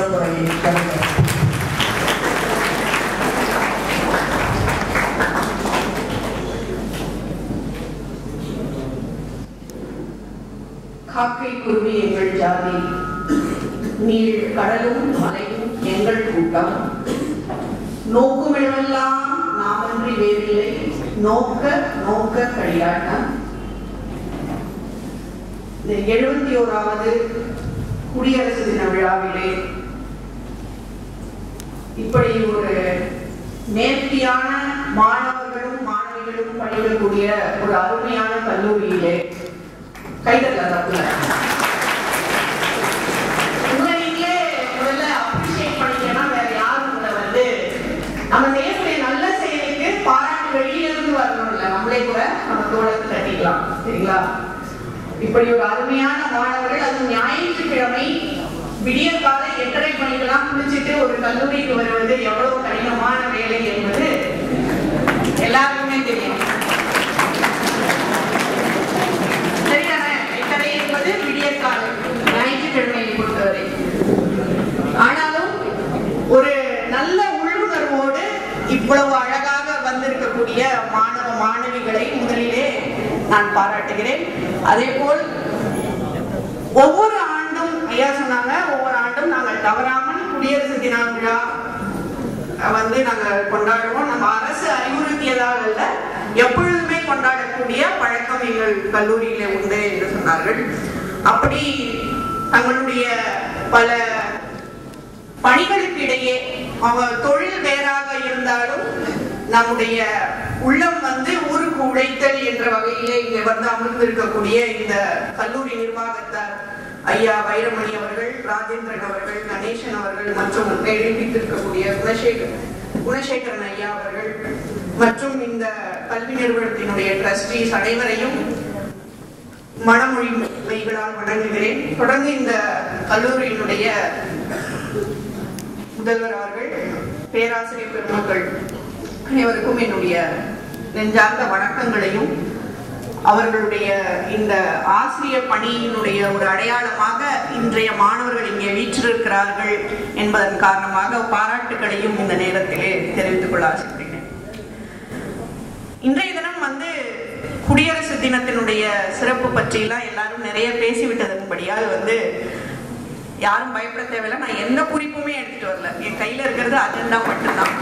சிறப்புரையை தருகிறார் காக்கை குருவி எங்கள் ஜாதி நீள் கடலும் மலையும் எங்கள் கூட்டம் நோக்குமிழமெல்லாம் நாமன்றி வேறில்லை நோக்க நோக்க களியாட்டம் இந்த எழுபத்தி ஓராவது குடியரசு தின விழாவிலே இப்படி ஒரு நேர்த்தியான மாணவர்களும் மாணவிகளும் பணியக்கூடிய ஒரு அருமையான கல்லூரியிலே கைதட்டலாம் தப்புல உங்களை நீங்களே முதல்ல appreciate பண்ணிக்கணும் வேற யாரும் உங்களை வந்து நம்ம செய்யக்கூடிய நல்ல செயலுக்கு பாராட்டு வெளியில இருந்து வரணும் இல்ல நம்மளே கூட நம்ம தோழத்து தட்டிக்கலாம் சரிங்களா இப்படி ஒரு அருமையான மாணவர்கள் அது ஞாயிற்றுக்கிழமை விடிய காலை எட்டரை மணிக்கெல்லாம் குளிச்சுட்டு ஒரு கல்லூரிக்கு வருவது எவ்வளவு கடினமான வேலை என்பது எல்லாருக்குமே தெரியும் சரிதானே எட்டரை என்பது விடியற்காலை ஞாயிற்றுக்கிழமையை பொறுத்தவரை ஆனாலும் ஒரு நல்ல உள்ளுணர்வோடு இவ்வளவு அழகாக வந்திருக்கக்கூடிய மாணவ மாணவிகளை முதலிலே நான் பாராட்டுகிறேன் அதே போல் ஒவ்வொரு ஆண்டும் ஐயா சொன்னாங்க ஒவ்வொரு ஆண்டும் நாங்கள் தவறாமல் குடியரசு தின விழா வந்து நாங்க கொண்டாடுவோம் நம்ம அரசு அறிவுறுத்தியதாக அல்ல எப்பொழுதுமே கொண்டாடக்கூடிய பழக்கம் எங்கள் கல்லூரியில உண்டு என்று சொன்னார்கள் அப்படி தங்களுடைய பல பணிகளுக்கு இடையே அவர் தொழில் வேறாக இருந்தாலும் நம்முடைய உள்ளம் வந்து ஊருக்கு உழைத்தல் என்ற வகையிலே இங்கே வந்து அமர்ந்திருக்கக்கூடிய இந்த கல்லூரி நிர்வாகத்தார் ஐயா வைரமணி அவர்கள் ராஜேந்திரன் அவர்கள் கணேசன் அவர்கள் மற்றும் எழுப்பித்திருக்கக்கூடிய குணசேகர் குணசேகரன் ஐயா அவர்கள் மற்றும் இந்த கல்வி நிறுவனத்தினுடைய ட்ரஸ்டீஸ் அனைவரையும் மனமொழி மைகளால் வணங்குகிறேன் தொடர்ந்து இந்த கல்லூரியினுடைய முதல்வர் அவர்கள் பேராசிரியர் பெருமக்கள் அனைவருக்கும் என்னுடைய நெஞ்சார்ந்த வணக்கங்களையும் அவர்களுடைய இந்த ஆசிரியர் பணியினுடைய ஒரு அடையாளமாக இன்றைய மாணவர்கள் இங்கே வீற்றிருக்கிறார்கள் என்பதன் காரணமாக பாராட்டுகளையும் இந்த நேரத்திலே தெரிவித்துக் கொள்ள ஆசைப்படுகிறேன் இன்றைய தினம் வந்து குடியரசு தினத்தினுடைய சிறப்பு பற்றியெல்லாம் எல்லாரும் நிறைய பேசிவிட்டதன்படியால் வந்து யாரும் பயப்பட தேவையில்லை நான் எந்த குறிப்புமே எடுத்துட்டு வரல என் கையில இருக்கிறது அஜெண்டா மட்டும்தான்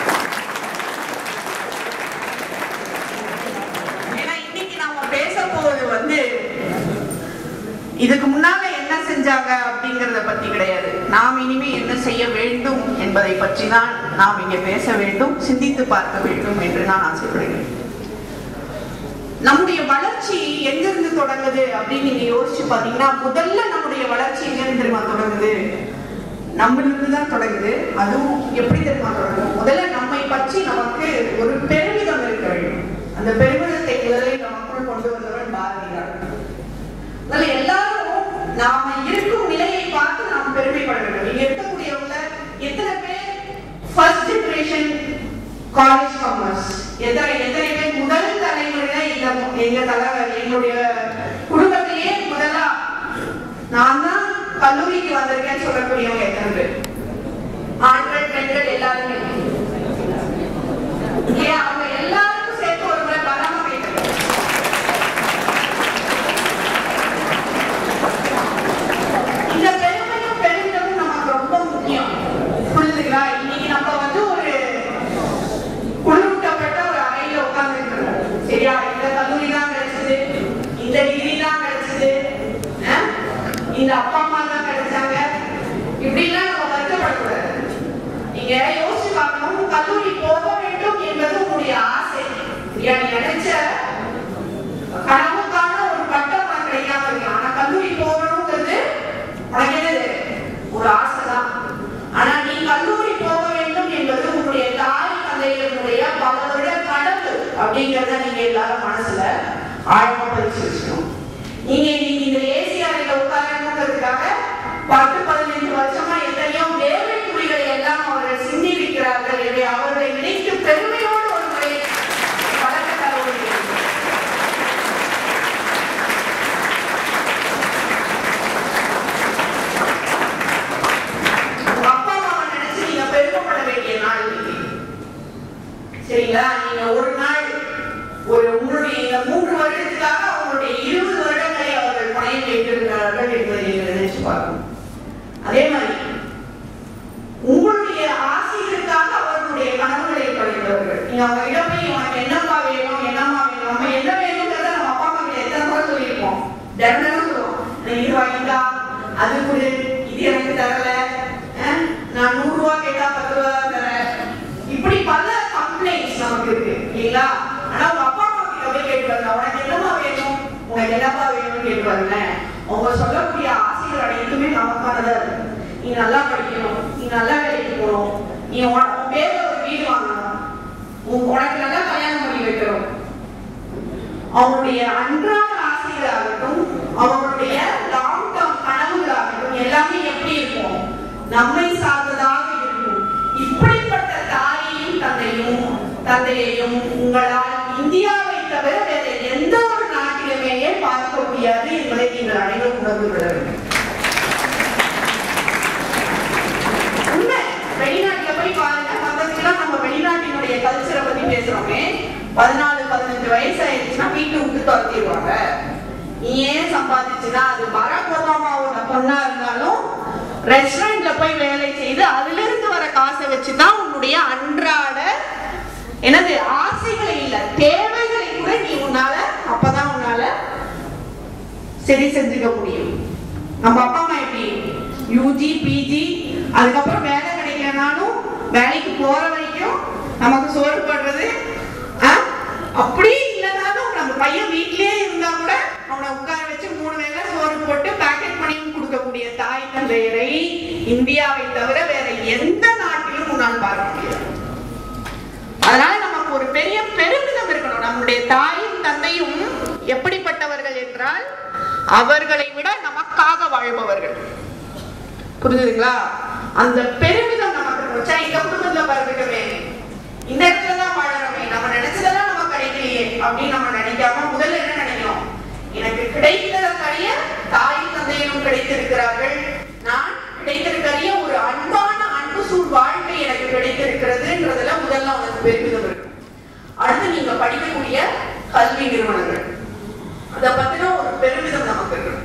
ஏன்னா இன்னைக்கு நாம பேச போவது வந்து இதுக்கு முன்னால என்ன செஞ்சாங்க அப்படிங்கறத பத்தி கிடையாது நாம் இனிமே என்ன செய்ய வேண்டும் என்பதை பற்றி தான் நாம் இங்க பேச வேண்டும் சிந்தித்து பார்க்க வேண்டும் என்று நான் ஆசைப்படுகிறேன் நம்முடைய வளர்ச்சி எங்கிருந்து தொடங்குது அப்படின்னு நீங்க யோசிச்சு பாத்தீங்கன்னா முதல்ல நம்முடைய வளர்ச்சி எங்கிருந்து தெரியுமா தொடங்குது நம்மளிருந்து தான் தொடங்குது அதுவும் எப்படி தெரியுமா தொடங்கும் முதல்ல நம்மை பற்றி நமக்கு ஒரு பெருமிதம் இருக்க வேண்டும் அந்த பெருமிதத்தை முதலில் நமக்குள் கொண்டு வந்தவன் பாரதியார் அதனால எல்லாரும் நாம இருக்கும் நிலையை பார்த்து நாம் பெருமைப்பட வேண்டும் இங்க இருக்கக்கூடியவங்க எத்தனை பேர் ஃபர்ஸ்ட் ஜெனரேஷன் காலேஜ் காமர்ஸ் எத்தனை எத்தனை பேர் முதல் தலைமுறையில இந்த எங்க தலைவர் எங்களுடைய குடும்பத்திலேயே முதலா நான் தான் கல்லூரிக்கு வந்திருக்கேன்னு சொல்லக்கூடியவங்க எத்தனை பேர் ஆண்கள் பெண்கள் எல்லாருமே ஏன் அவங்க எல்லாருக்கும் சேர்த்து ஒரு முறை பலமா கேட்கணும் இந்த பெருமையும் பெருமிதமும் நமக்கு ரொம்ப முக்கியம் புரிஞ்சுங்களா இன்னைக்கு நம்ம வந்து ஒரு குளிரூட்டப்பட்ட ஒரு அறையில உட்கார்ந்து சரியா இந்த கல்லூரி தான் கிடைச்சது இந்த டிகிரி தான் கிடைச்சது அஹ்? இந்த அப்பா அம்மா தான் கிடைச்சாங்க இப்படி எல்லாம் நம்ம வருத்தப்படக்கூடாது நீங்க யோசிச்சு பார்க்கணும் கல்லூரி போக வேண்டும் என்பது உங்களுடைய ஆசை சரியா நீ நினைச்ச கனவுக்கான ஒரு பட்டம் உனக்கு கிடைக்காம இருக்கலாம் ஆனா கல்லூரி போகணுங்கிறது உனக்கு என்னது ஒரு ஆசைதான் ஆனா நீ கல்லூரி போக வேண்டும் என்பது உன்னுடைய தாய் தந்தையினுடைய பல வருட கனவு அப்படிங்கறத நீங்க எல்லாரும் மனசுல ஆழமா பதிச்சு வச்சுக்கணும் நீங்க இன்னைக்கு இந்த ஏசி அறையில உட்காரணுங்கிறதுக்காக பத்து பதினைந்து வருஷமா எத்தனையோ வேலை துளிகளை எல்லாம் அவர்கள் சிந்தி இருக்கிறார்கள் எனவே அவர்களை நினைத்து பெருமையோடு ஒரு முறை வழக்கு தர முடியும் இல்லைங்களா நீங்க ஒரு நாள் ஒரு உங்களுடைய இந்த மூன்று வருடத்துக்காக அவங்களுடைய இருபது வருடங்களை அவர்கள் பணையம் வைத்திருக்கிறார்கள் என்பதை நீங்கள் நினைச்சு பார்க்கணும் அதே மாதிரி உங்களுடைய ஆசைகளுக்காக அவர்களுடைய கனவுகளை படைத்தவர்கள் நீங்க அவங்க கிட்ட போய் உனக்கு என்னப்பா வேணும் என்னம்மா வேணும் நம்ம என்ன வேணுங்கிறத நம்ம அப்பா அம்மா கிட்ட எத்தனை முறை சொல்லியிருப்போம் தினம் சொல்லுவோம் நீ இது வாங்கிட்டா அது கொடு இது எனக்கு தரல அஹ், நான் நூறு ரூபாய் கேட்டா பத்து ரூபா தான் தரேன் இப்படி பல கம்ப்ளைண்ட்ஸ் நமக்கு இருக்கு இல்லைங்களா ஆனா உங்க அப்பா அம்மா கிட்ட போய் கேட்டு பாருங்க உனக்கு என்னமா வேணும் உனக்கு என்னப்பா வேணும்னு கேட்டு பாருங்க அவங்க சொல்லக்கூடிய ஆசைகள் அனைத்துமே நமக்கானதா இருக்கு நீ நல்லா படிக்கணும் நீ நல்லா வேலைக்கு போகணும் நீ உன- உன் பேர்ல ஒரு வீடு வாங்கணும் உன் உனக்கு நல்லா கல்யாணம் பண்ணி வைக்கணும் அவங்களுடைய அன்றாட ஆசைகளாகட்டும் அவங்களுடைய லாங் டேர்ம் கனவுகளாகட்டும் எல்லாமே எப்படி இருக்கும் நம்மை சார்ந்ததாக இருக்கும் இப்படிப்பட்ட தாயையும் தந்தையும் தந்தையையும் உங்களால் இந்தியாவை தவிர வேற எந்த ஒரு நாட்டிலுமேயே பார்க்க முடியாது என்பதை நீங்கள் அனைவரும் உணர்ந்து கொள்ள வேண்டும் உண்மை வெளிநாட்டுல போய் பாருங்க மத்ததுக்கெல்லாம் நம்ம வெளிநாட்டினுடைய கல்ச்சரை பத்தி பேசுறோமே பதினாலு பதினஞ்சு வயசு ஆயிடுச்சுன்னா வீட்டு விட்டு துரத்திடுவாங்க நீ ஏன் சம்பாதிச்சுன்னா அது பராக் ஒபாமாவோட பொண்ணா இருந்தாலும் ரெஸ்டாரண்ட்ல போய் வேலை செய்து அதுல இருந்து வர காசை வச்சுதான் உன்னுடைய அன்றாட என்னது ஆசைகளை இல்ல தேவைகளை கூட நீ உன்னால அப்பதான் உன்னால சரி செஞ்சுக்க முடியும் நம்ம அப்பா அம்மா எப்படி யூஜி பிஜி அதுக்கப்புறம் வேலை கிடைக்கலனாலும் வேலைக்கு போற வரைக்கும் நமக்கு சோறு போடுறது ஆ? அப்படி இல்லைனாலும் நம்ம பையன் வீட்லயே இருந்தா கூட அவனை உட்கார வச்சு மூணு வேளை சோறு போட்டு பேக்கெட் பண்ணியும் கொடுக்கக்கூடிய தாய் தந்தையரை இந்தியாவை தவிர வேற எந்த நாட்டிலும் உன்னால் பார்க்க முடியாது அதனால நமக்கு ஒரு பெரிய பெருமிதம் இருக்கணும் நம்முடைய தாயும் தந்தையும் எப்படிப்பட்டவர்கள் என்றால் அவர்களை விட நமக்காக வாழ்பவர்கள் புரிஞ்சுதுங்களா அந்த பெருமிதம் நமக்கு இருக்கணும். ச்சே, இந்த குடும்பத்துல பிறந்துட்டோமே இந்த இடத்துல தான் வாழறோமே நம்ம நினைச்சதெல்லாம் நமக்கு கிடைக்கலையே அப்படின்னு நம்ம நினைக்காம முதல்ல என்ன நினைக்கணும் எனக்கு கிடைத்ததற்கரிய தாய் தந்தையும் கிடைத்திருக்கிறார்கள் நான் கிடைத்திருக்கிற ஒரு அன்பான அன்பு சூழ் வாழ்க்கை எனக்கு கிடைத்திருக்கிறதுன்றதுல முதல்ல உனக்கு பெருமிதம் இருக்கு அடுத்து நீங்க படிக்கக்கூடிய கல்வி நிறுவனங்கள் அத பத்தின ஒரு பெருமிதம் நமக்கு இருக்கு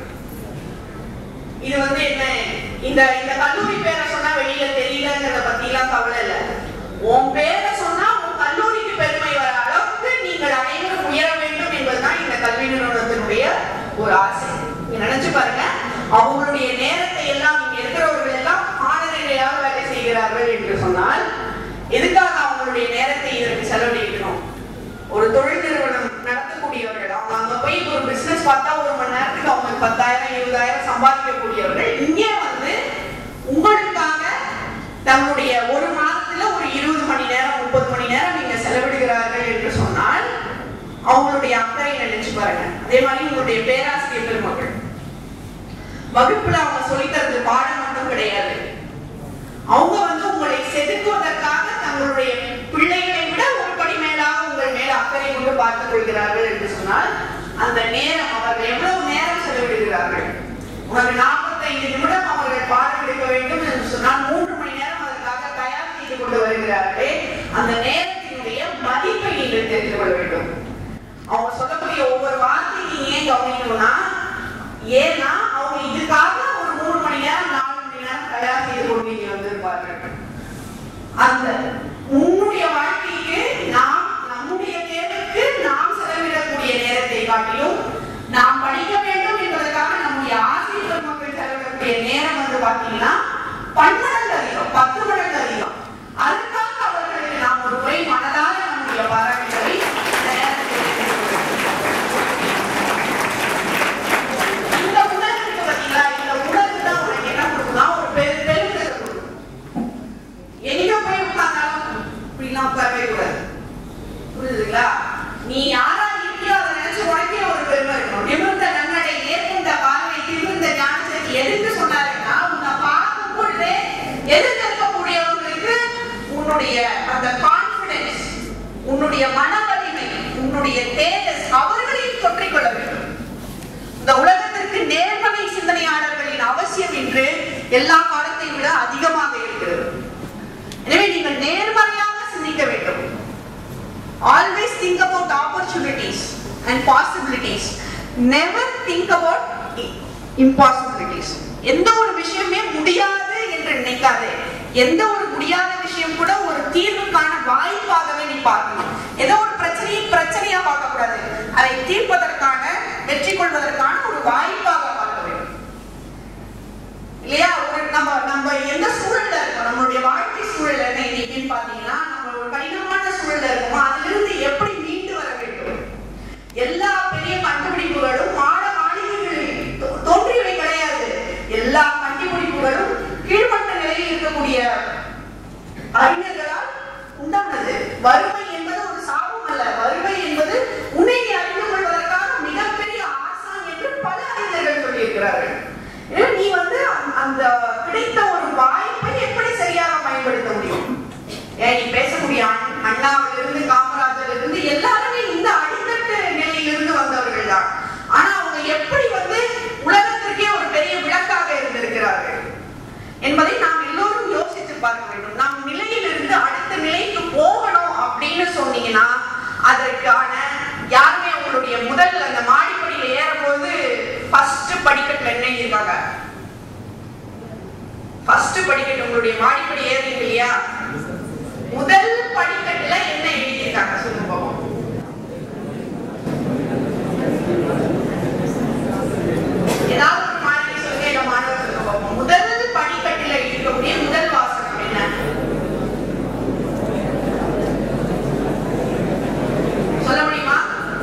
இது வந்து என்ன இந்த இந்த கல்லூரி பேரை சொன்னா வெளியில தெரியலங்கிறத பத்தி எல்லாம் கவலை இல்ல உன் பேரை சொன்னா உன் கல்லூரிக்கு பெருமை வர அளவுக்கு நீங்கள் அனைவரும் உயர வேண்டும் என்பதுதான் இந்த கல்வி நிறுவனத்தினுடைய ஒரு ஆசை நீங்க நினைச்சு பாருங்க அவங்களுடைய நேரத்தை எல்லாம் இங்க இருக்கிறவர்கள் எல்லாம் ஆனநிலையாக வேலை செய்கிறார்கள் என்று சொன்னால் எதுக்காக அவங்களுடைய நேரத்தை இதற்கு செலவழிக்கணும் ஒரு தொழில் நிறுவனம் நடத்தக்கூடியவர்கள் அவங்க அங்க போய் ஒரு பிசினஸ் பார்த்தா ஒரு மணி நேரத்துக்கு அவங்க பத்தாயிரம் இருபதாயிரம் சம்பாதிக்கக்கூடியவர்கள் இங்கே வந்து உங்களுக்காக தங்களுடைய ஒரு மாதத்துல ஒரு இருபது மணி நேரம் முப்பது மணி நேரம் நீங்க செலவிடுகிறார்கள் என்று சொன்னால் அவங்களுடைய அக்கறை நினைச்சு பாருங்க அதே மாதிரி உங்களுடைய பேராசிரியர் பெருமக்கள் வகுப்புல அவங்க சொல்லித் தரது பாடம் மட்டும் கிடையாது அவங்க வந்து உங்களை செதுக்குவதற்காக தங்களுடைய பிள்ளைகளை விட ஒரு படி மேலாக உங்கள் மேல் அக்கறை கொண்டு பார்த்துக் கொள்கிறார்கள் என்று சொன்னால் அந்த நேரம் அவர்கள் எவ்வளவு நேரம் செலவிடுகிறார்கள் உனக்கு நாற்பத்தைந்து நிமிடம் அவர்கள் பாடம் எடுக்க வேண்டும் என்று சொன்னால் மூன்று மணி நேரம் அதற்காக தயார் செய்து கொண்டு வருகிறார்களே அந்த நேரத்தினுடைய மதிப்பை நீங்கள் தெரிந்து கொள்ள வேண்டும் அவங்க சொல்லக்கூடிய ஒவ்வொரு வார்த்தையும் நீங்க ஏன் கவனிக்கணும்னா ஏன்னா அவங்க இதுக்காக ஒரு மூணு மணி நேரம் நாலு மணி நேரம் தயார் செய்து கொண்டு இங்க வந்திருப்பார்கள் அந்த உன்னுடைய வாழ்க்கைக்கு நாம் நம்முடைய தேவைக்கு நாம் செலவிடக்கூடிய நேரத்தை காட்டிலும் நாம் படிக்க வேண்டும் என்பதற்காக நம்முடைய ஆசிரியர் மக்கள் செலவிடக்கூடிய நேரம் வந்து பாத்தீங்கன்னா பன்மடங்கு அதிகம் பத்து மடங்கு அதிகம் அதுக்காக அவர்களுக்கு நாம் ஒரு முறை மனதார நம்முடைய பாராட்டுகளை இந்த நேரத்தில் தெரிவித்துக் கொள்கிறோம். இந்த உணர்வு இருக்கு பாத்தீங்களா இந்த உணர்வு தான் உனக்கு என்ன கொடுக்கும்னா ஒரு பெரு பெருமிதத்தை கொடுக்கும் எங்க போய் உட்கார்ந்தாலும் இப்படிலாம் உட்காரவே கூடாது புரியுதுங்களா நீ யாரா இருக்கியோ அதை நினைச்சு உனக்கே ஒரு பெருமை இருக்கணும் நிமிர்ந்த நன்னடை நேர்கொண்ட பார்வை திருந்த ஞானசக்தி எதுக்கு சொன்னாருன்னா உன்னை பார்க்கும் பொழுதே எதிர்த்து இருக்கக்கூடியவங்களுக்கு உன்னுடைய அந்த கான்பிடன்ஸ் உன்னுடைய மன வலிமை உன்னுடைய தேஜஸ் அவர்களையும் தொற்றிக்கொள்ள வேண்டும் இந்த உலகத்திற்கு நேர்மறை சிந்தனையாளர்களின் அவசியம் இன்று எல்லா காலத்தை விட அதிகமாக இருக்கிறது எனவே நீங்கள் நேர்மறையாக சிந்திக்க வேண்டும் and possibilities never think about impossibilities எந்த ஒரு விஷயமே முடியாது என்று நினைக்காதே எந்த ஒரு முடியாத விஷயம் கூட ஒரு தீர்வுக்கான வாய்ப்பாகவே நீ பார்க்கணும் ஏதோ ஒரு பிரச்சனையை பிரச்சனையா பார்க்க கூடாது அதை தீர்ப்பதற்கான வெற்றி கொள்வதற்கான ஒரு வாய்ப்பாக பார்க்க வேண்டும் இல்லையா ஒரு நம்ம நம்ம எந்த சூழல்ல இருக்கோம் நம்மளுடைய வாழ்க்கை சூழல் என்ன இன்னைக்குன்னு பாத்தீங்கன்னா நம்ம ஒரு கடினமான சூழல்ல இருக்கோமோ அதிலிருந்து எப்படி மீண்டு வர வேண்டும் எல்லா பெரிய கண்டுபிடிப்புகளும் மாட மாளிகைகளில் தோ- தோன்றியவை கிடையாது எல்லா கண்டுபிடிப்புகளும் கீழ்மட்ட நிலையில் இருக்கக்கூடிய அறிஞர்களால் உண்டானது வறுமை என்பது ஒரு சாபம் அல்ல வறுமை என்பது உன்னை நீ அறிந்து கொள்வதற்கான மிகப்பெரிய ஆசான் என்று பல அறிஞர்கள் சொல்லியிருக்கிறார்கள் எனவே நீ வந்து அந்த- அந்த கிடைத்த ஒரு வாய்ப்பை எப்படி சரியாக பயன்படுத்த முடியும் ஏன் நீ பேசக்கூடிய அண்- அண்ணாவிலிருந்து காமராஜரிலிருந்து எல்லாருமே இந்த அடித்தட்டு நிலையிலிருந்து வந்தவர்கள் தான் ஆனா அவங்க எப்படி வந்து உலகத்திற்கே ஒரு பெரிய விளக்காக இருந்திருக்கிறார்கள் என்பதை நாம் எல்லோரும் யோசித்து பார்க்க வேண்டும் நாம் நிலையிலிருந்து அடுத்த நிலைக்கு போகணும் அப்படின்னு சொன்னீங்கன்னா அதற்கான யாருமே உங்களுடைய முதல் அந்த மாடிப்படியில ஏறும்போது ஃபர்ஸ்ட் படிக்கட்டுல என்ன இருக்காங்க ஃபர்ஸ்ட் படிக்கட்டு உங்களுடைய மாடிப்படி ஏறுறீங்க இல்லையா முதல் படிக்கட்டுல என்ன எழுதியிருக்காங்க சொல்லுங்க பாப்போம் ஏதாவது ஒரு மாதிரி சொல்லுங்க இல்ல மாணவர் சொல்லுங்க பாப்போம் முதல் படிக்கட்டுல இருக்கக்கூடிய முதல் வாசகம் என்ன சொல்ல முடியுமா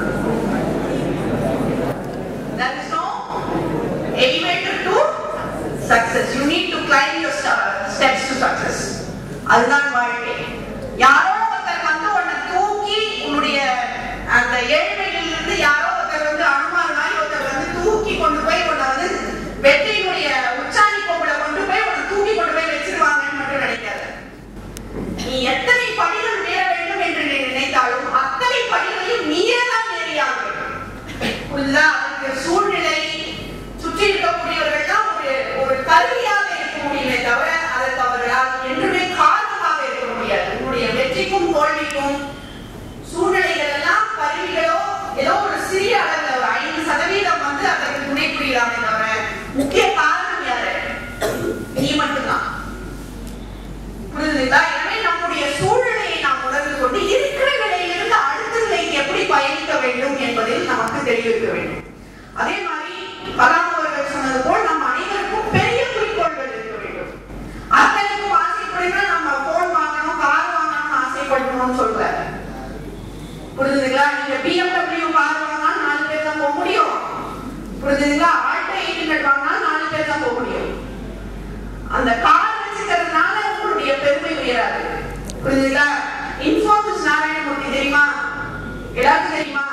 There is no elevator to success. You need to climb your sta- steps to success. அதுதான் வாழ்க்கை யாரோ ஒருத்தர் வந்து உன்னை தூக்கி உன்னுடைய அந்த ஏழ்மையிலிருந்து யாரோ ஒருத்தர் வந்து அனுமார் மாதிரி ஒருத்தர் வந்து தூக்கி கொண்டு போய் உன்னை வந்து வெற்றியினுடைய உச்சாணி கொம்புல கொண்டு போய் உன்னை தூக்கி கொண்டு போய் வச்சிருவாங்கன்னு மட்டும் நினைக்காத நீ எத்தனை படிகள் ஏற வேண்டும் என்று நீ நினைத்தாலும் அத்தனை படிகளையும் நீயே தான் ஏறியாக வேண்டும் புரியுதா அதுக்கு சூழ்நிலை சுற்றி இருக்கக்கூடியவர்கள் தான் ஒரு ஒரு கருவியாக இருக்க முடியுமே தவிர அதற்கு அவர்களால் என்றுமே காரணமாக இருக்க முடியாது உன்னுடைய வெற்றிக்கும் தோல்விக்கும் சூழ்நிலைகள் எல்லாம் கருவிகளோ ஏதோ ஒரு சிறிய அளவில் ஒரு ஐந்து சதவீதம் வந்து அதற்கு துணை புரியலாமே தவிர முக்கிய காரணம் யாரு நீ மட்டும்தான் புரியுதுங்களா எனவே நம்முடைய சூழ்நிலையை நாம் உணர்ந்து கொண்டு இருக்கிற நிலையிலிருந்து அடுத்த நிலைக்கு எப்படி பயணிக்க வேண்டும் என்பதில் நமக்கு தெரிவிக்க வேண்டும் அதே மாதிரி கலாம் அவர்கள் சொன்னது போல் நம் அனைவருக்கும் பெரிய குறிக்கோள்கள் இருக்க வேண்டும் அத்தனைக்கும் ஆசைப்படுனா நம்ம போன் வாங்கணும் கார் வாங்கணும்னு ஆசைப்படணும்னு சொல்றாரு புரியுதுங்களா நீங்க BMW கார் வாங்கினா நாலு பேர் தான் போக முடியும் புரியுதுங்களா ஆல்டோ எயிட் ஹண்ட்ரட் வாங்கினா நாலு பேர் தான் போக முடியும் அந்த கார் வச்சுக்கிறதுனால உங்களுடைய பெருமை உயராது புரியுதுங்களா இன்ஃபோசிஸ் நாராயணமூர்த்தி தெரியுமா எல்லாருக்கும் தெரியுமா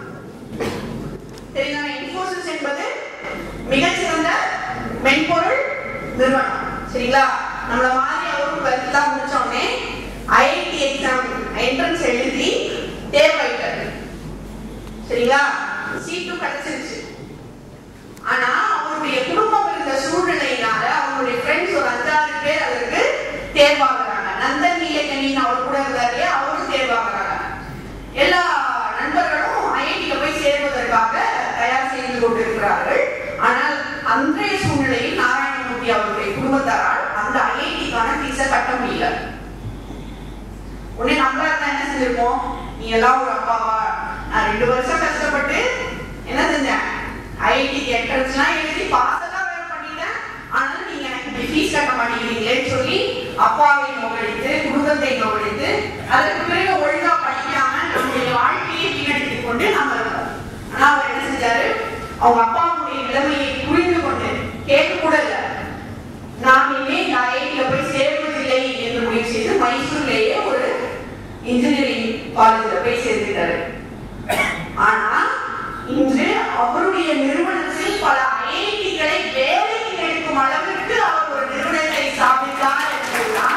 தெரியுதா இன்ஃபோசிஸ் என்பது மிகச்சிறந்த மென்பொருள் நிறுவனம் சரிங்களா நம்மள மாதிரி அவரும் டுவெல்த் தான் முடிச்ச உடனே ஐஐடி எக்ஸாம் என்ட்ரன்ஸ் எழுதி தேர்வாயிட்டாரு சரிங்களா சீட்டும் கிடைச்சிருச்சு ஆனா அவருடைய குடும்பம் இருந்த சூழ்நிலையினால அவங்களுடைய ஃப்ரெண்ட்ஸ் ஒரு அஞ்சாறு பேர் அதற்கு தேர்வாகிறாங்க நந்தன் நீலகணின்னு அவர் கூட இருந்தாரு இல்லையா, அவரும் தேர்வாகிறாங்க எல்லா நண்பர்களும் ஐஐடியில போய் சேர்வதற்காக தயார் செய்து கொண்டிருக்கிறார்கள் ஆனால் அன்றைய சூழ்நிலையில் நாராயணமூர்த்தி அவருடைய குடும்பத்தாரால் அந்த ஐஐடிக்கான ஃபீஸை கட்ட முடியல உடனே நம்மளா இருந்தா என்ன செஞ்சிருப்போம் நீ எல்லாம் ஒரு அப்பாவா நான் ரெண்டு வருஷம் கஷ்டப்பட்டு என்ன செஞ்சேன் ஐஐடி என்ட்ரன்ஸ்லாம் எழுதி பாஸ் எல்லாம் வேற பண்ணிட்டேன் ஆனாலும் நீங்க எனக்கு இப்படி ஃபீஸ் கட்ட மாட்டேங்கிறீங்களேன்னு சொல்லி அப்பாவை நோக்கடித்து குடும்பத்தை நோக்கடித்து அதற்கு பிறகு ஒழுங்கா படிக்காம நம்முடைய வாழ்க்கையை வீணடித்து கொண்டு நம்ம இருக்கோம் ஆனா அவர் என்ன செஞ்சாரு அவங்க அப்பாவுடைய நிலைமையை புரிந்து கொண்டு கேட்க கூட இல்லை நாம் இனிமே இந்த ஐஐடியில போய் சேர்வதில்லை என்று முடிவு செய்து மைசூர்லேயே ஒரு இன்ஜினியரிங் காலேஜ்ல போய் சேர்ந்துட்டாரு ஆனா இன்று அவருடைய நிறுவனத்தில் பல ஐஐடிகளை வேலைக்கு எடுக்கும் அளவிற்கு அவர் ஒரு நிறுவனத்தை ஸ்தாபித்தார் என்பதுதான்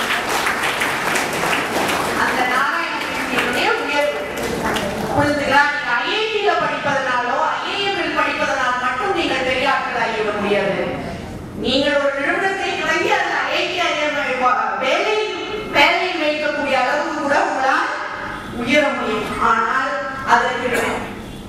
அந்த நாராயணனுடைய உயர்வு புரிஞ்சுங்களா நீங்க ஐஐடியில படிப்பதனாலோ ஐஏஎம்மில் படிப்பதனால் மட்டும் நீங்கள் பெரிய ஆட்கள் ஆகிவிட முடியாது நீங்கள் ஒரு நிறுவனத்தை தொடங்கி அதில் ஐஐடி வேலை வேலையில் வைக்கக்கூடிய அளவுக்கு கூட உங்களால் உயர முடியும் ஆனால் அதற்கு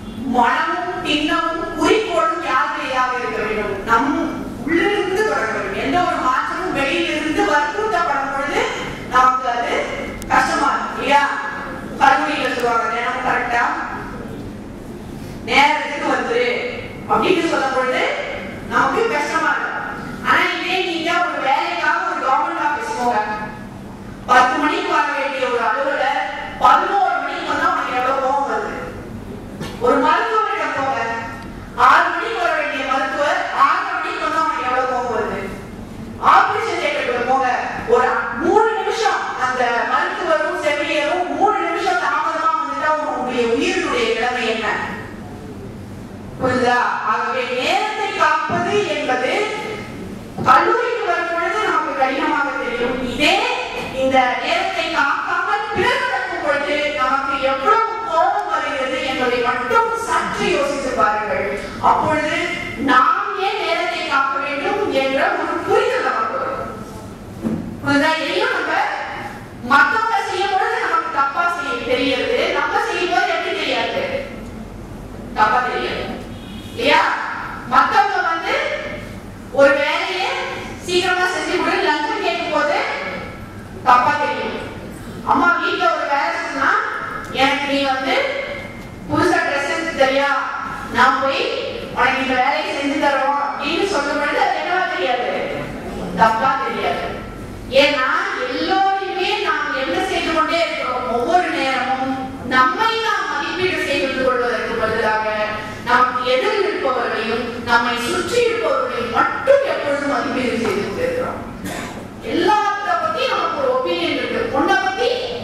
அப்படின்னு சொல்லும் பொழுது நமக்கு கஷ்டமா இருக்கும் ஆனா இதே நீங்க ஒரு வேலைக்காக ஒரு கவர்மெண்ட் ஆபீஸ் போங்க பத்து மணிக்கு வர வேண்டிய ஒரு அலுவலர் பதினோரு மணிக்கு வந்தா உனக்கு எவ்வளவு கோவம் வருது ஒரு மருத்துவரிடம் போங்க ஆறு மணிக்கு வர வேண்டிய மருத்துவர் ஆறு மணிக்கு வந்தா உனக்கு எவ்வளவு கோவம் வருது ஆபரேஷன் தியேட்டருக்கு போங்க ஒரு மூணு நிமிஷம் அந்த மருத்துவரும் செவிலியரும் மூணு நிமிஷம் தாமதமா வந்துட்டா உங்களுடைய உயிரினுடைய நிலைமை என்ன புரியுதா ஆகவே நேரத்தை காப்பது என்பது கல்லூரிக்கு வரும் பொழுது நமக்கு கடினமாக தெரியும் இதே இந்த நேரத்தை காக்காமல் பிறகு நடக்கும் பொழுது நமக்கு எவ்வளவு கோபம் வருகிறது என்பதை மட்டும் சற்று யோசித்து பாருங்கள் அப்பொழுது நாம் ஏன் நேரத்தை காக்க வேண்டும் என்ற ஒரு புரிதல் நமக்கு வரும் புரியுதா இதையும் நம்ம மத்தவங்க செய்யும் பொழுது நமக்கு தப்பா செய்ய தெரியுது நம்ம செய்யும் போது எப்படி தெரியாது தப்பா தெரியாது இல்லையா மத்தவங்க வந்து ஒரு வேலையை சீக்கிரமா செஞ்சு முடி லஞ்சம் கேட்கும் போது தப்பா தெரியும் அம்மா வீட்ல ஒரு வேலை சொன்னா எனக்கு நீ வந்து புதுசா ட்ரெஸ் எடுத்து தெரியா நான் போய் உனக்கு இந்த வேலையை செஞ்சு தரோம் அப்படின்னு சொல்லும் பொழுது அது என்னவா தெரியாது தப்பா தெரியாது ஏன்னா எல்லோருமே நாம் என்ன செய்து கொண்டே இருக்கிறோம் ஒவ்வொரு நேரமும் நம்மை நாம் மதிப்பீடு செய்து கொள்வதற்கு பதிலாக நமக்கு எதிரில் இருப்பவர்களையும் நம்மை சுற்றி இருப்பவர்களையும் மட்டும் எப்பொழுதும் மதிப்பீடு செய்து கொண்டிருக்கிறோம் எல்லாத்த பத்தி நமக்கு ஒரு ஒப்பீனியன் இருக்கு உன்னை பத்தி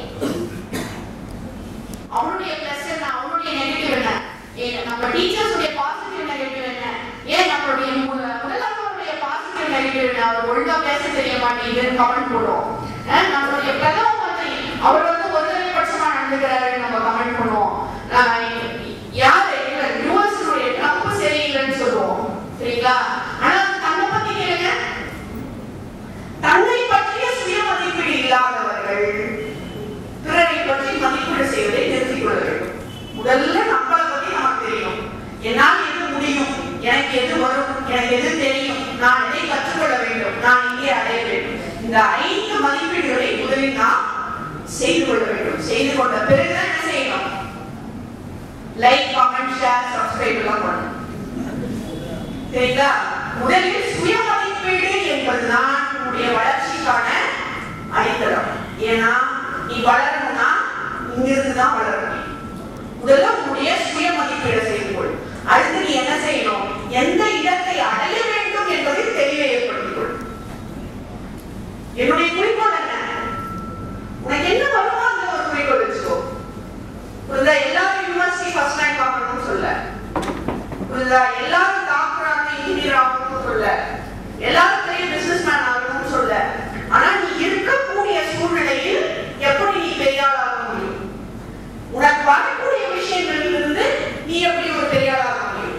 அவனுடைய பிளஸ் என்ன அவனுடைய நெகட்டிவ் என்ன ஏன் நம்ம டீச்சர்ஸ் உடைய பாசிட்டிவ் நெகட்டிவ் என்ன ஏன் நம்மளுடைய மு- முதல்வருடைய பாசிட்டிவ் நெகட்டிவ் என்ன அவர் ஒழுங்கா பேச தெரிய மாட்டேங்குதுன்னு கமெண்ட் போடுவோம் அஹ் நம்மளுடைய பிரதம மந்திரி அவர் வந்து ஒருதலை பட்சமா நடந்துக்கிறாருன்னு நம்ம கமெண்ட் பண்ணுவோம் அஹ் யாரு இல்ல யூஎஸ்னுடைய ட்ரம்ப் சரியில்லைன்னு சொல்லுவோம் சரிங்களா ஆனா தன்னை பத்தி கேளுங்க தன்னை பற்றிய சுய மதிப்பீடு இல்லாதவர்கள் பிறரை பற்றி மதிப்பீடு செய்வதை நிறுத்திக் கொள்ள வேண்டும் முதல்ல நம்மளை பத்தி நமக்கு தெரியும் என்னால் எது முடியும் எனக்கு எது வரும் எனக்கு எது தெரியும் நான் எதை கற்றுக்கொள்ள வேண்டும் நான் இங்கே அடைய வேண்டும் இந்த ஐந்து மதிப்பீடுகளை முதலில் நாம் செய்து கொள்ள வேண்டும் செய்து கொண்ட பிறகுதான் என்ன செய்யணும் லைக் கமெண்ட் ஷேர் சப்ஸ்கிரைப் எல்லாம் பண்ணணும் சரிங்களா முதலில் சுய மதிப்பீடு என்பதுதான் உன்னுடைய வளர்ச்சிக்கான அடித்தளம் ஏன்னா நீ வளரணும்னா இங்கிருந்து தான் வளர முடியும் முதல்ல உன்னுடைய சுய மதிப்பீடு செய்து கொள் அடுத்து நீ என்ன செய்யணும் எந்த இடத்தை அடைய வேண்டும் என்பதை தெளிவை ஏற்படுத்திக் கொள் என்னுடைய குறிக்கோள் என்ன உனக்கு என்ன வருமோ அந்த ஒரு குறிக்கோள் வச்சுக்கோ புரியுதா எல்லாரும் யூனிவர்சிட்டி ஃபர்ஸ்ட் ரேங்க் வாங்கணும்னு சொல்ல புரியுதா எல்லாரும் டாக்டர் ஆகணும் இன்ஜினியர் ஆகணும்னு சொல்ல எல்லாரும் பெரிய பிசினஸ் மேன் ஆகணும்னு சொல்ல ஆனா நீ இருக்கக்கூடிய சூழ்நிலையில் எப்படி நீ பெரிய ஆள் ஆக முடியும் உனக்கு வரக்கூடிய விஷயங்களிலிருந்து நீ எப்படி ஒரு பெரிய ஆள் ஆக முடியும்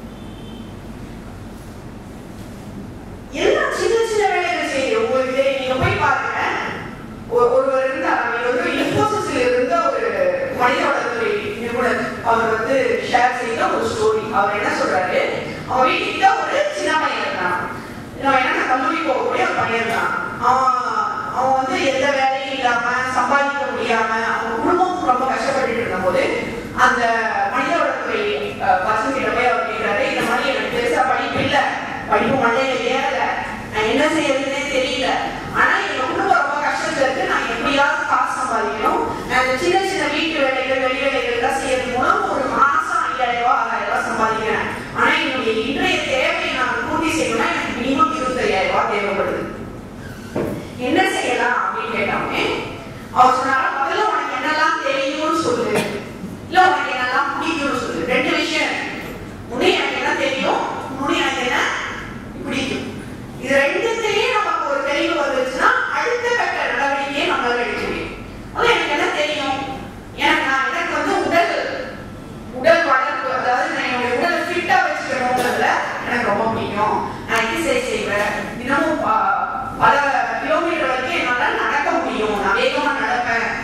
எல்லாம் சின்ன சின்ன வேலைகள் செய்யுங்க உங்களுக்கு தெரியும். நீங்க போய் பாருங்க ஒரு- ஒருவர் இருந்தார் அவர் வந்து இன்ஃபோசிஸ்ல இருந்த ஒரு மனித வளத்துறை நிபுணர் அவர் வந்து ஷேர் செய்த ஒரு ஸ்டோரி அவர் என்ன சொல்றாரு அவன் வீட்டுக்கிட்ட ஒரு சின்ன பையன் இருந்தான் அவன் என்ன கல்லூரி போகக்கூடிய ஒரு பையன் தான் அவன் அவன் வந்து எந்த வேலையும் இல்லாம சம்பாதிக்க முடியாம அவன் குடும்பம் ரொம்ப கஷ்டப்பட்டு இருந்த போது அந்த மனித வளத்துறை பசங்க கிட்ட போய் அவர் கேட்கிறாரு இந்த மாதிரி எனக்கு பெருசா படிப்பு இல்ல படிப்பு மண்டையில ஏறல நான் என்ன செய்யறதுன்னே தெரியல ஆனா எங்க குடும்பம் ரொம்ப கஷ்டத்துல இருக்கு நான் எப்படியாவது காசு சம்பாதிக்கணும் நான் இந்த சின்ன சின்ன வீட்டு வேலைகள் வெளி வேலைகள் எல்லாம் செய்யறது மூலம் ஒரு மாசம் ஐயாயிரம் ரூபாய் ஆறாயிரம் ரூபாய் சம்பாதிக்கிறேன் ஆனா என்னுடைய இன்றைய தேவையை நான் பூர்த்தி செய்யணும்னா எனக்கு மினிமம் இருபத்தையாயிரம் ரூபாய் தேவைப்படுது என்ன செய்யலாம் அப்படின்னு கேட்டாங்க அவர் சொன்னாரா முதல்ல உனக்கு என்னெல்லாம் தெரியும்னு சொல்லு இல்ல உனக்கு என்னெல்லாம் பிடிக்கும்னு சொல்லு ரெண்டு விஷயம் இருக்கு. ஒண்ணு எனக்கு என்ன தெரியும் இன்னொன்னு எனக்கு என்ன பிடிக்கும் இது ரெண்டுத்திலேயே நமக்கு ஒரு தெளிவு வந்துச்சுன்னா அடுத்த கட்ட நடவடிக்கையை நம்மளால எடுக்க முடியும் அது எனக்கு என்ன தெரியும் எனக்கு நான் எனக்கு வந்து உடல் உடல் வளர்ப்பு அதாவது நான் என்னுடைய உடலை ஃபிட்டா வச்சுக்கணுங்கிறதுல எனக்கு ரொம்ப பிடிக்கும் நான் எக்ஸசைஸ் செய்வேன் தினமும் ப- பல கிலோமீட்டர் வரைக்கும் என்னால நடக்க முடியும் நான் வேகமா நடப்பேன்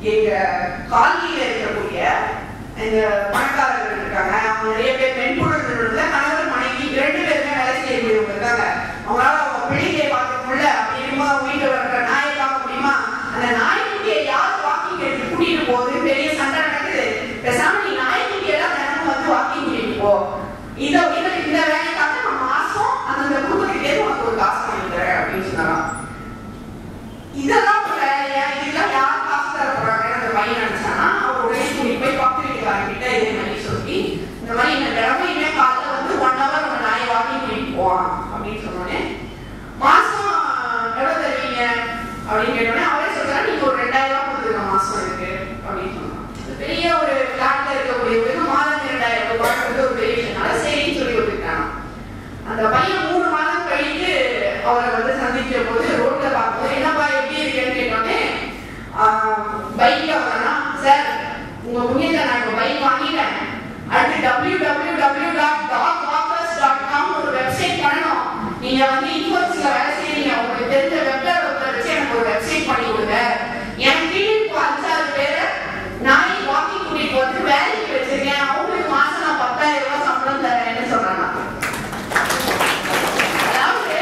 எங்க காலனியில இருக்கக்கூடிய எங்க பணக்காரர்கள் இருக்காங்க அவங்க நிறைய பேர் மென்பொருள் நிறுவனத்துல கணவர் மனைவி இரண்டு பேருமே வேலை செய்யக்கூடியவங்க இருக்காங்க அவங்களால அவங்க பிள்ளைகளை பார்க்க முடியல அப்படி இருக்கும்போது அவங்க வீட்டுல வர்ற நாயை பார்க்க முடியுமா அந்த நாய்க்குட்டியை யார் வாக்கிங் எடுத்து கூட்டிட்டு போகுது பெரிய சண்டை நடக்குது பேசாம நீ நாய்க்குட்டி எல்லாம் தினமும் வந்து வாக்கிங் கூட்டிட்டு போ இத இத இந்த வேலைக்காக நான் மாசம் அந்த குடும்பத்துக்கே உனக்கு ஒரு காசு வாங்கி தரேன் அப்படின்னு சொன்னாராம் இதெல்லாம் ஒரு வேலையா இதெல்லாம் யார் காசு தர போறாங்க அந்த பையன் நினைச்சானா அவர் உடனே கூட்டிட்டு போய் பக்கத்து வீட்டுக்காரங்கிட்ட இதே மாதிரி சொல்லி இந்த மாதிரி இந்த தினமுமே காலைல வந்து ஒன் ஹவர் நம்ம நாயை வாக்கிங் கூட்டிட்டு போவான் அப்படின்னு சொன்னோடனே மாசம் எவ்வளவு தருவீங்க அப்படின்னு கேட்டோடனே அவரே சொல்றாரு நீங்க ஒரு ரெண்டாயிரம் ரூபாய் கொடுத்துருங்க மாசம் இருக்கு அப்படின்னு சொன்னாங்க இது பெரிய ஒரு பிளாட்ல இருக்கக்கூடியவங்களுக்கு மாதம் இரண்டாயிரம் ரூபாய் ஒரு பெரிய விஷயம்னால சரின்னு சொல்லி ஒத்துக்கிட்டாங்க அந்த பையன் மூணு மாதம் கழித்து அவரை வந்து சந்திச்ச போது ரோட்ல பார்க்கும்போது என்னப்பா எப்படி இருக்கேன்னு கேட்டோடனே பைக்ல வரனா சார் உங்க புண்ணியத்தை நான் இப்போ பைக் வாங்கிட்டேன் அடுத்து W W W dot dog walkers dot com ஒரு வெப்சைட் பண்ணணும் நீங்க வந்து இன்ஃபோர்ஸ்ல வேலை செய்றீங்க உங்களுக்கு தெரிஞ்ச வெப் டெவலப்பர் வச்சு எனக்கு ஒரு வெப்சைட் பண்ணி கொடுங்க எனக்கு கீழே இப்போ அஞ்சாறு பேரை நாய் வாக்கிங் கூட்டிட்டு வந்து வேலைக்கு வச்சிருக்கேன் அவங்களுக்கு மாசம் நான் பத்தாயிரம் ரூபாய் சம்பளம் தரேன்னு சொல்றாங்க அதாவது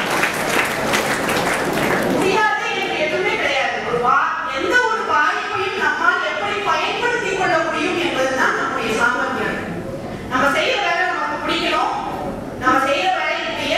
முடியாது என்று எதுவுமே கிடையாது ஒரு வா எந்த ஒரு வாய்ப்பையும் நம்மால் எப்படி பயன்படுத்திக் கொள்ள முடியும் என்பதுதான் நம்முடைய சாமர்த்தியம் நம்ம செய்யற வேலை நமக்கு பிடிக்கணும் நம்ம செய்யற வேலைக்குரிய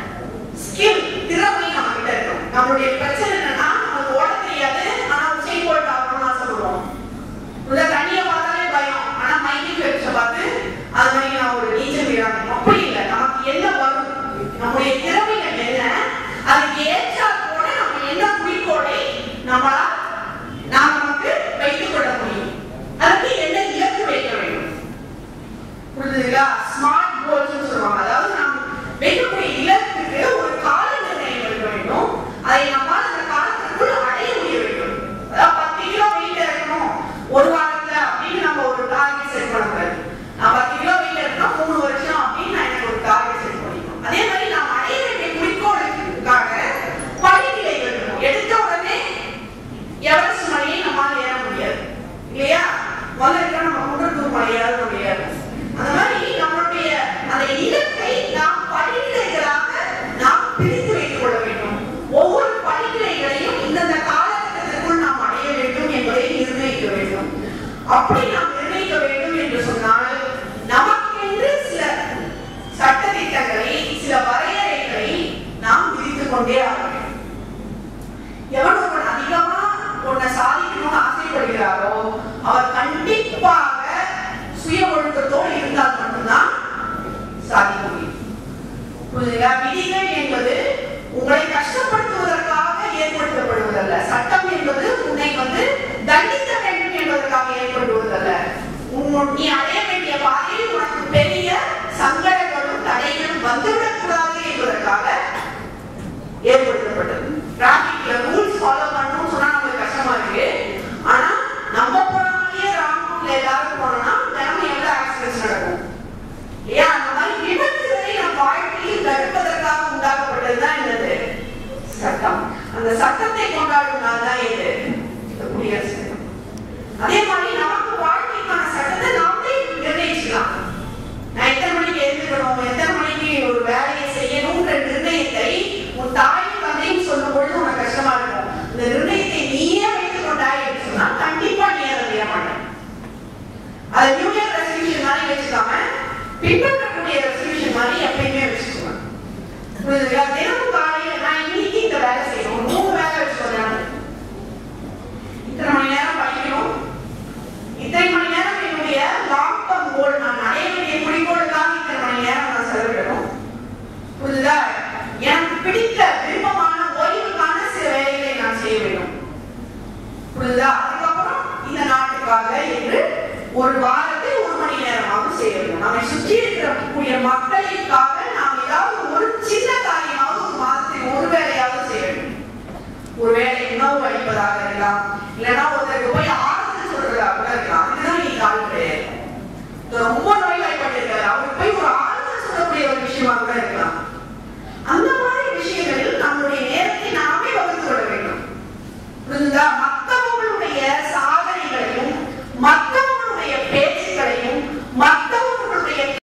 ஸ்கில் திறமை நம்ம கிட்ட இருக்கும் நம்மளுடைய பிரச்சனை என்னன்னா நமக்கு ஓட தெரியாது ஆனா உச்சை போட்டு ஆகணும்னு ஆசைப்படுவோம் உள்ள தண்ணியை பார்த்தாலே பயம் ஆனா மைக்கிள் வச்ச பார்த்து அது மாதிரி நான் ஒரு நீச்சல் வீராங்க அப்படி இல்லை நமக்கு என்ன வரும் நம்முடைய திறமைகள் என்ன அதுக்கு ஏற்றா போல நம்ம என்ன குறிக்கோளை நம்மளா நாம் நமக்கு வைத்துக் கொள்ள முடியும் அதுக்கு என்ன இலக்கு வைக்க வேண்டும் புரியுதுங்களா ஸ்மார்ட் கோல்ஸ் சொல்லுவாங்க அதாவது நாம் வைக்கக்கூடிய இலக்குக்கு ஒரு கால நிர்ணயம் இருக்க வேண்டும் அதை நம்மால் அந்த காலத்திற்குள் அடைய முடிய வேண்டும் அதாவது பத்து கிலோ வெயிட் இருக்கணும் ஒரு வாரத்துல அப்படின்னு நம்ம ஒரு டார்கெட் செட் பண்ணக்கூடாது நான் பத்து கிலோ வெயிட் இருக்கணும் மூணு வருஷம் அப்படின்னு நான் எனக்கு ஒரு டார்கெட் செட் பண்ணிக்கணும் அதே மாதிரி நாம் அடைய வேண்டிய குறிக்கோளுக்காக படிநிலை இருக்கணும் எடுத்த உடனே எவரெஸ்ட் மலையை நம்மால் ஏற முடியாது இல்லையா முதல்ல நம்ம குன்றத்தூர் மலையால முடியாது அந்த மாதிரி நம்மளுடைய அந்த இலக்கை நாம் படிநிலைகளாக நாம் பிரித்து வைத்துக் கொள்ள வேண்டும் ஒவ்வொரு படிநிலைகளையும் இந்தந்த காலகட்டத்திற்குள் நாம் அடைய வேண்டும் என்பதை நிர்ணயிக்க வேண்டும் அப்படி நாம் நிர்ணயிக்க வேண்டும் என்று சொன்னால் நமக்கென்று சில சட்டதிட்டங்களை சில வரையறைகளை நாம் விதித்துக் கொண்டே ஆக வேண்டும் எவன் ஒருவன் அதிகமா ஒன்னை சாதிக்கணும்னு ஆசைப்படுகிறாரோ அவர் கண்டிப்பாக சுய ஒழுக்கத்தோடு இருந்தால் மட்டும்தான் சாதிக்க முடியும் புரியுதுங்களா விதிகள் என்பது உங்களை கஷ்டப்படுத்துவதற்காக ஏற்படுத்தப்படுவதல்ல சட்டம் என்பது உன்னை வந்து தண்டிக்க வேண்டும் என்பதற்காக ஏற்படுவதல்ல உன் நீ அடைய வேண்டிய பாதையில் உனக்கு பெரிய சங்கடங்களும் தடைகளும் வந்துவிடக் கூடாது என்பதற்காக ஏற்படுத்தப்பட்டது டிராபிக்ல ரூல்ஸ் ஃபாலோ பண்ணணும்னு சொன்னா நமக்கு கஷ்டமா இருக்கு ஆனா நம்ம போனாலே ராங் ரூட்ல எல்லாரும் போனோம்னா தினமும் எவ்வளவு ஆக்சிடென்ட்ஸ் நடக்கும் இல்லையா அந்த மாதிரி விபத்துகளை நம் வாழ்க்கையில் தடுப்பதற்காக உண்டாக்கப்பட்டதுதான் என்னது சட்டம் அந்த சட்டத்தை கொண்டாடும் நாள் தான் இது இந்த குடியரசு தினம். அதே மாதிரி நமக்கு வாழ்க்கைக்கான சட்டத்தை நாமளே நிர்ணயிச்சுக்கலாம் நான் எத்தனை மணிக்கு எழுந்துக்கணும் எத்தனை மணிக்கு ஒரு வேலையை செய்யணும்ன்ற நிர்ணயத்தை உன் தாயும் தந்தையும் சொல்லும் பொழுது உனக்கு கஷ்டமா இருக்கும் இந்த நிர்ணயத்தை நீயே வைத்துக் கொண்டாய் என்று சொன்னா கண்டிப்பா நீ அதை செய்ய மாட்டேன் அதை நியூ இயர் ரெசல்யூஷன் மாதிரி வச்சுக்காம பின்பற்றக்கூடிய ரெசல்யூஷன் மாதிரி எப்பயுமே வச்சுக்கோங்க புரியுதுங்களா தினமும் காலையில நான் இன்னைக்கு இந்த வேலை செய்யணும் ஒரு மூணு வேலை வச்சுக்கோங்க இத்தனை மணி நேரம் படிக்கணும் இத்தனை மணி நேரம் என்னுடைய லாங் டர்ம் கோல் நான் அடைய வேண்டிய குறிக்கோளுக்காக இத்தனை மணி நேரம் நான் செலவிடணும் புரியுதா எனக்கு பிடித்த விருப்பமான ஓய்வுக்கான சில வேலைகளை நான் செய்ய வேண்டும் புரியுதா அதுக்கப்புறம் இந்த நாட்டுக்காக என்று ஒரு வாரத்தை ஒரு மணி நேரமாவது செய்ய வேண்டும் நம்மை சுற்றி இருக்கக்கூடிய மக்களுக்காக நாம் ஏதாவது ஒரு சின்ன காரியமாவது ஒரு மாதத்தில் ஒரு வேலையாவது செய்ய வேண்டும் ஒருவேளை உணவு அளிப்பதாக இருக்கலாம் இல்லைன்னா ஒரு